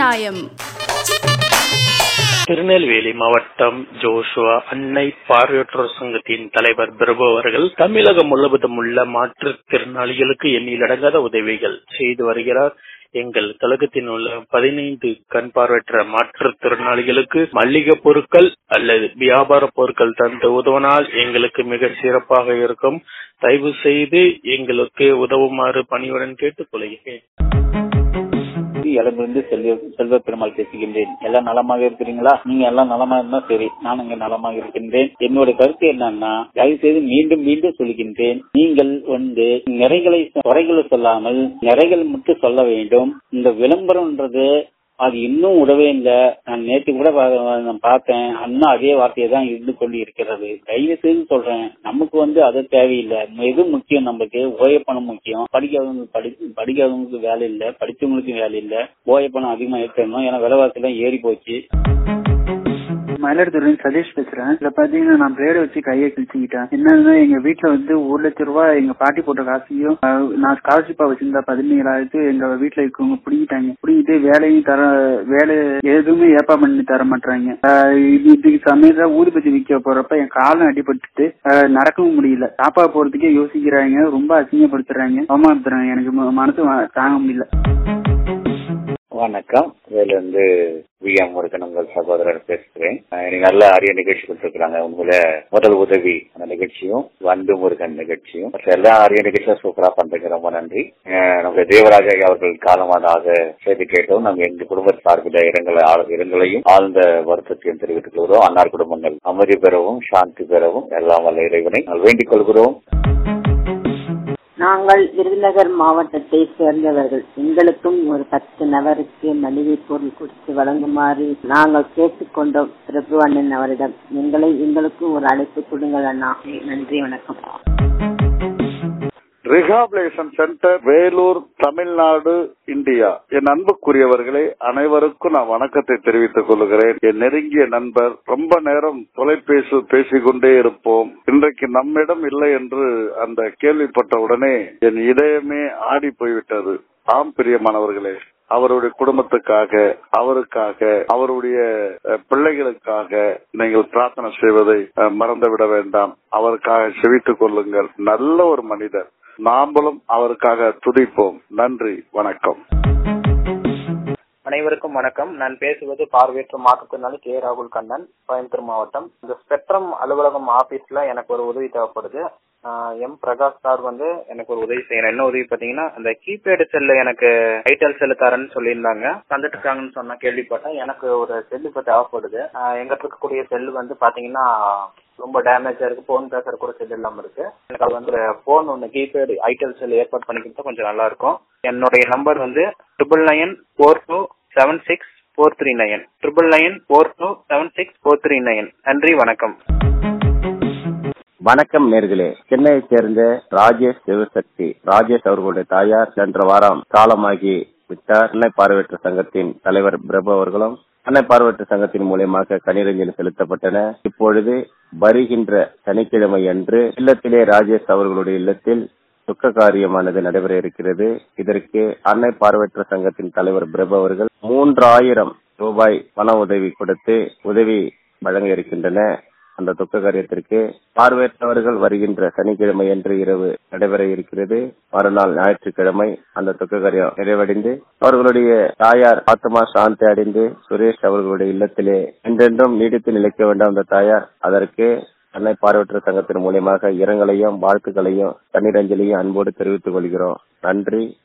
நியாயம் திருநெல்வேலி மாவட்டம் ஜோஷுவா அன்னை பார்வையற்றோர் சங்கத்தின் தலைவர் பிரபு அவர்கள் தமிழகம் முழுவதும் உள்ள மாற்றுத்திறனாளிகளுக்கு எண்ணிலடங்காத உதவிகள் செய்து வருகிறார் எங்கள் கழகத்தில் உள்ள பதினைந்து கண் பார்வையற்ற மாற்றுத்திறனாளிகளுக்கு மல்லிகை பொருட்கள் அல்லது வியாபார பொருட்கள் தந்து உதவினால் எங்களுக்கு மிக சிறப்பாக இருக்கும் தயவு செய்து எங்களுக்கு உதவுமாறு பணியுடன் கேட்டுக்கொள்கிறேன் இளமிருந்து செல்வ செல்வ பெருமாள் பேசுகின்றேன் எல்லாம் நலமாக இருக்கிறீங்களா நீங்க எல்லாம் நலமா இருந்தா சரி நான் இங்க நலமாக இருக்கின்றேன் என்னோட கருத்து என்னன்னா தயவு செய்து மீண்டும் மீண்டும் சொல்கின்றேன் நீங்கள் வந்து நிறைகளை குறைகளை சொல்லாமல் நிறைகள் மட்டும் சொல்ல வேண்டும் இந்த விளம்பரம்ன்றது அது இன்னும் விடவே இல்லை நான் நேற்று கூட பா- நான் பார்த்தேன் அண்ணா அதே வார்த்தையை தான் இருந்து கொண்டு இருக்கிறது தயவு செய்து சொல்றேன் நமக்கு வந்து அது தேவையில்லை எது முக்கியம் நமக்கு ஓய பணம் முக்கியம் படிக்காதவங்க படி படிக்காதவங்களுக்கு வேலை இல்லை படிச்சவங்களுக்கு வேலை இல்லை ஓய பணம் அதிகமா ஏற்றணும் ஏன்னா விலைவாசி எல்லாம் ஏறி போச்சு மயிலாடுதுறை சதீஷ் பேசுறேன் இதுல பாத்தீங்கன்னா நான் பிளேட வச்சு கையை கிழிச்சுக்கிட்டேன் என்னன்னா எங்க வீட்டுல வந்து ஒரு லட்சம் ரூபாய் எங்க பாட்டி போட்ட காசையும் அஹ், நான் ஸ்காலர்ஷிப்பா வச்சிருந்தா பதினேழாயிரத்து எங்க வீட்டுல இருக்கவங்க பிடிக்கிட்டாங்க பிடிக்கிட்டு வேலையும் தர வேலை எதுவுமே ஏப்பா பண்ணி தர மாட்டாங்க இது இதுக்கு சமயத்துல ஊதுபத்தி விற்க போறப்ப என் காலம் அடிபட்டுட்டு அஹ், நடக்கவும் முடியல சாப்பா போறதுக்கே யோசிக்கிறாங்க ரொம்ப அசிங்கப்படுத்துறாங்க அவமானப்படுத்துறாங்க எனக்கு ம- மனசு வ- தாங்க முடியல வணக்கம் இதுல இருந்து வி எம் முருகன் உங்கள் சகோதரர் பேசுகிறேன் அஹ் இன்னைக்கு நல்ல அரிய நிகழ்ச்சி கொடுத்துருக்காங்க உங்கள முதல் உதவி அந்த நிகழ்ச்சியும் வண்டு முருகன் நிகழ்ச்சியும் மற்ற எல்லா அரிய நிகழ்ச்சியும் சூப்பரா பண்றீங்க ரொம்ப நன்றி அஹ் நம்முடைய தேவராஜ ஐயா அவர்கள் காலமானதாக செய்தி கேட்டோம் நாங்க எங்க குடும்ப சார்பில் இரங்கலை இரங்கலையும் ஆழ்ந்த வருத்தத்தையும் தெரிவித்துக் கொள்கிறோம் அன்னார் குடும்பங்கள் அமைதி பெறவும் சாந்தி பெறவும் எல்லாம் வல்ல இறைவனை நாங்கள் வேண்டிக் கொள்கிறோம் நாங்கள் விருதுநகர் மாவட்டத்தை சேர்ந்தவர்கள் எங்களுக்கும் ஒரு பத்து நபருக்கு மளிகை பொருள் கொடுத்து வழங்குமாறு நாங்கள் கேட்டுக்கொண்டோம் பிரபு அண்ணன் அவரிடம் எங்களை எங்களுக்கும் ஒரு அழைப்பு கொடுங்கள் அண்ணா நன்றி வணக்கம் rehabilitation centre Vellore Tamil Nadu India என் அன்புக்குரியவர்களே அனைவருக்கும் நான் வணக்கத்தை தெரிவித்துக் கொள்கிறேன் என் நெருங்கிய நண்பர் ரொம்ப நேரம் தொலைபேசி பேசிக்கொண்டே இருப்போம் இன்றைக்கு நம்மிடம் இல்லை என்று அந்த கேள்விப்பட்ட உடனே என் இதயமே ஆடி போய்விட்டது ஆம் பிரியமானவர்களே அவருடைய குடும்பத்துக்காக அவருக்காக அவருடைய அஹ், பிள்ளைகளுக்காக நீங்கள் பிரார்த்தனை செய்வதை அஹ், மறந்துவிட வேண்டாம் அவருக்காக செவித்துக் கொள்ளுங்கள் நல்ல ஒரு மனிதர் நாம்பளும் அவருக்காக துதிப்போம் நன்றி வணக்கம் அனைவருக்கும் வணக்கம் நான் பேசுவது பார்வையற்ற மாற்றுத்திறனாளி கே ராகுல் கண்ணன் கோயம்புத்தூர் மாவட்டம் இந்த ஸ்பெக்ட்ரம் அலுவலகம் ஆபீஸ்ல எனக்கு ஒரு உதவி தேவைப்படுது ஆஹ் எம் பிரகாஷ் சார் வந்து எனக்கு ஒரு உதவி செய்யணும் என்ன உதவி பாத்தீங்கன்னா அந்த கீபேடு செல்லு எனக்கு ஐட்டல் செல்லு தரேன்னு சொல்லியிருந்தாங்க தந்துட்டு இருக்காங்கன்னு சொன்னா கேள்விப்பட்டேன் எனக்கு ஒரு செல்லு இப்போ தேவைப்படுது ஆஹ் எங்கிட்ட இருக்கக்கூடிய செல்லு வந்து பாத்தீங்கன்னா ரொம்ப டேமேஜா இருக்கு போன் பேசுற கூட செல் இல்லாம இருக்கு எனக்கு அது வந்து போன் ஒன்னு கீபேடு ஐட்டல் செல் ஏற்பாடு பண்ணி கொடுத்தா கொஞ்சம் நல்லா இருக்கும் என்னுடைய நம்பர் வந்து triple nine four two seven six four three nine triple nine four two seven six four three nine நன்றி வணக்கம் வணக்கம் நேர்களே சென்னையை சேர்ந்த ராஜேஷ் சிவசக்தி ராஜேஷ் அவர்களுடைய தாயார் சென்ற வாரம் காலமாகி விட்டார் அன்னை பார்வையற்ற சங்கத்தின் தலைவர் பிரபு அவர்களும் அன்னை பார்வையற்ற சங்கத்தின் மூலியமாக கனிரஞ்சலி செலுத்தப்பட்டன இப்பொழுது வருகின்ற சனிக்கிழமை அன்று இல்லத்திலே ராஜேஷ் அவர்களுடைய இல்லத்தில் துக்க காரியமானது நடைபெற இருக்கிறது இதற்கு அன்னை பார்வையற்ற சங்கத்தின் தலைவர் பிரபு அவர்கள் மூன்றாயிரம் ரூபாய் பண உதவி கொடுத்து உதவி வழங்க இருக்கின்றன அந்த துக்க காரியத்திற்கு பார்வையற்றவர்கள் வருகின்ற சனிக்கிழமை அன்று இரவு நடைபெற இருக்கிறது மறுநாள் ஞாயிற்றுக்கிழமை அந்த துக்க காரியம் நிறைவடைந்து அவர்களுடைய தாயார் ஆத்மா சாந்தி அடைந்து சுரேஷ் அவர்களுடைய இல்லத்திலே என்றென்றும் நீடித்து நிலைக்க வேண்டாம் அந்த தாயார் அதற்கு அன்னை பார்வையற்ற சங்கத்தின் மூலியமாக இரங்கலையும் வாழ்த்துக்களையும் கண்ணீரஞ்சலியும் அன்போடு தெரிவித்துக் கொள்கிறோம் நன்றி